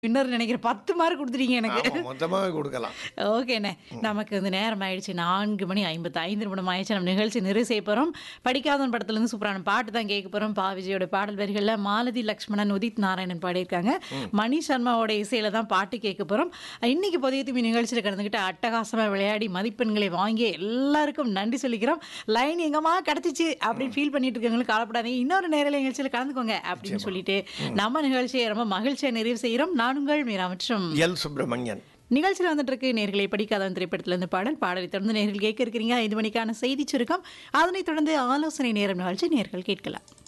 Winner நினைக்கிறேன் 10 mark குடுத்துட்டீங்க எனக்கு. ஆமா, மொத்தமாவே குடுக்கலாம். ஓகேண்ணே. நமக்கு வந்து நேரம் ஆயிடுச்சு. 4 மணி 55 நிமிடம் ஆயிடுச்சு. நம்ம நிகழ்ச்சி நிறைவு செய்ய போறோம். படிக்காதவன் படத்துலேருந்து சூப்பரான பாட்டு தான் கேட்க போறோம். பா. விஜயோட பாடல் வரிகள்ல மாலதி லக்ஷ்மணன், உதித் நாராயணன் பாடியிருக்காங்க. மணி சர்மாவோட இசையில தான் பாட்டு கேட்க போறோம். இன்னைக்கு புதிய தூமி நிகழ்ச்சியில கலந்துக்கிட்டு அட்டகாசமா விளையாடி மதிப்பெண்களை வாங்கி எல்லாருக்கும் நன்றி சொல்லிக்கிறோம். லைன் எங்கம்மா கிடைச்சிச்சு அப்படின்னு ஃபீல் பண்ணிட்டு இருக்கவங்களுக்கு கவலைப்படாதீங்க. இன்னொரு நேரலை நிகழ்ச்சியில கலந்துக்கோங்க அப்படின்னு சொல்லிட்டு நம்ம நிகழ்ச்சியை ரொம்ப மகிழ்ச்சியா நிறைவு செய்கிறோம். நான் உங்கள் மீரா மற்றும் எல். சுப்பிரமணியன். நிகழ்ச்சியில் வந்துட்டு இருக்கு நேர்களை படிக்காதவன் திரைப்படத்துல இருந்து பாடல் பாடலை தொடர்ந்து நேர்கள் கேட்க இருக்கிறீங்க ஐந்து மணிக்கான செய்தி சுருக்கம் அதனைத் தொடர்ந்து ஆலோசனை நேரம் நிகழ்ச்சி நேர்கள் கேட்கலாம்